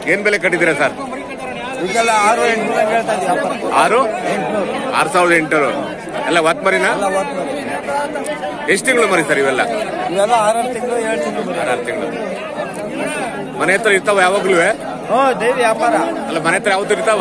ಏನ್ ಬೆಲೆ ಕಟ್ಟಿದ್ದೀರಾ ಸರ್ ಇದೆಲ್ಲ ಆರು ಎಂಟು ಹೇಳ್ತಾ ಇದ್ದೀವಿ ವ್ಯಾಪಾರ ಆರು ಎಂಟುನೂರು ಆರು ಸಾವಿರದ ಎಂಟುನೂರು ಎಲ್ಲ ಒತ್ ಮರಿನಾ ಎಲ್ಲ ಒತ್ತು ಎಷ್ಟು ತಿಂಗಳು ಮರಿ ಸರ್ ಇವೆಲ್ಲ ಇವೆಲ್ಲ ಆರಾರು ತಿಂಗಳು ಏಳು ತಿಂಗಳು ಆರು ತಿಂಗಳು ಮನೆ ಹತ್ರ ಇರ್ತಾವ ಯಾವಾಗ್ಲೂ ಹ್ಞೂ ಡೈಲಿ ವ್ಯಾಪಾರ ಅಲ್ಲ ಮನೆ ಹತ್ರ ಯಾವತ್ತೂ ಇರ್ತಾವ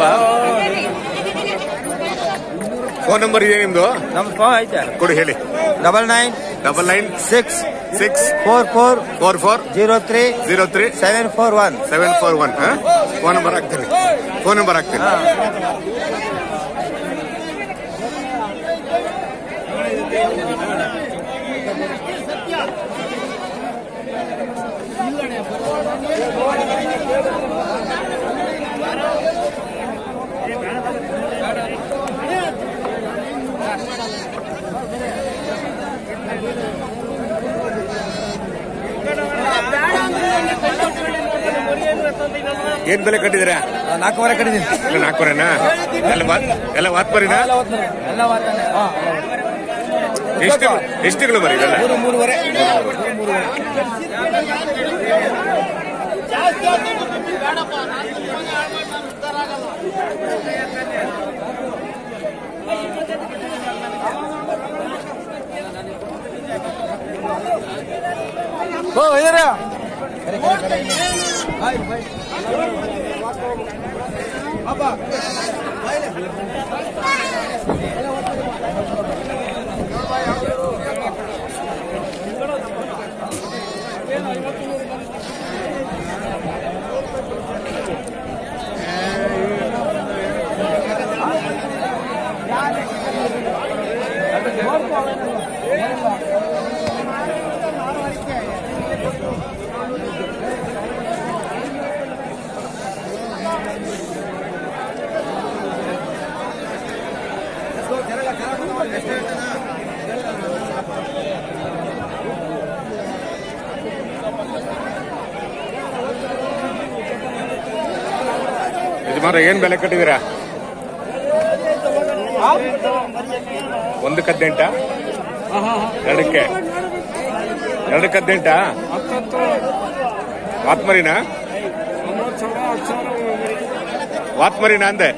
ಫೋನ್ ನಂಬರ್ ಇದೆ ನಿಮ್ದು ನಮ್ಮ ಫೋನ್ ಐತೆ ಕೊಡಿ ಹೇಳಿ double nine double nine six six four four four four zero three zero three seven four one seven four one phone number ಹಾಕ್ತೀನಿ ಫೋನ್ ನಂಬರ್ ಹಾಕ್ತೀನಿ ಏನ್ ಬೆಲೆ ಕಟ್ಟಿದ್ದೀರಾ ನಾಲ್ಕೂವರೆ ಕಡಿದೀನಿ ಇಲ್ಲ ನಾಲ್ಕೂವರೆನಾ ಎಲ್ಲ ವಾತ್ ಎಲ್ಲ ವಾತ್ ಮರಿನಾ ಎಲ್ಲ ಒತ್ತು ಎಲ್ಲ ಒತ್ತಾನೆ ಹಾಂ ಎಷ್ಟು ಎಷ್ಟು ತಿಂಗಳು ಮರಿ ಇವೆಲ್ಲ ಮೂರು ಮೂರುವರೆ ಓ ಇದರ ಯಜಮಾನ ಏನ್ ಬೆಲೆ ಕಟ್ಟಿದ್ದೀರಾ ಒಂದಕ್ಕೆ ಹದಿನೆಂಟ ಎರಡಕ್ಕೆ ಎರಡಕ್ಕೆ ಹದಿನೆಂಟ ವಾತ್ಮರಿನಾ ವಾತ್ಮರಿನಾ ಅಂದೆ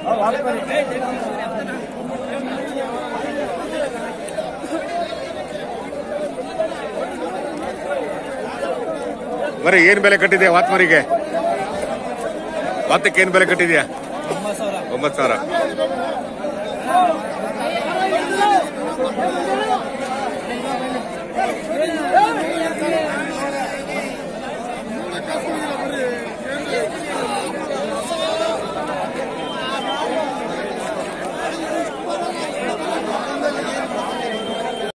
ಮರಿ ಏನ್ ಬೆಲೆ ಕಟ್ಟಿದ್ಯಾ ವಾತ್ಮರಿಗೆ ವಾತಕ್ಕೆ ಏನ್ ಬೆಲೆ ಕಟ್ಟಿದ್ಯಾ ಒಂಬತ್ತು ಸಾವಿರ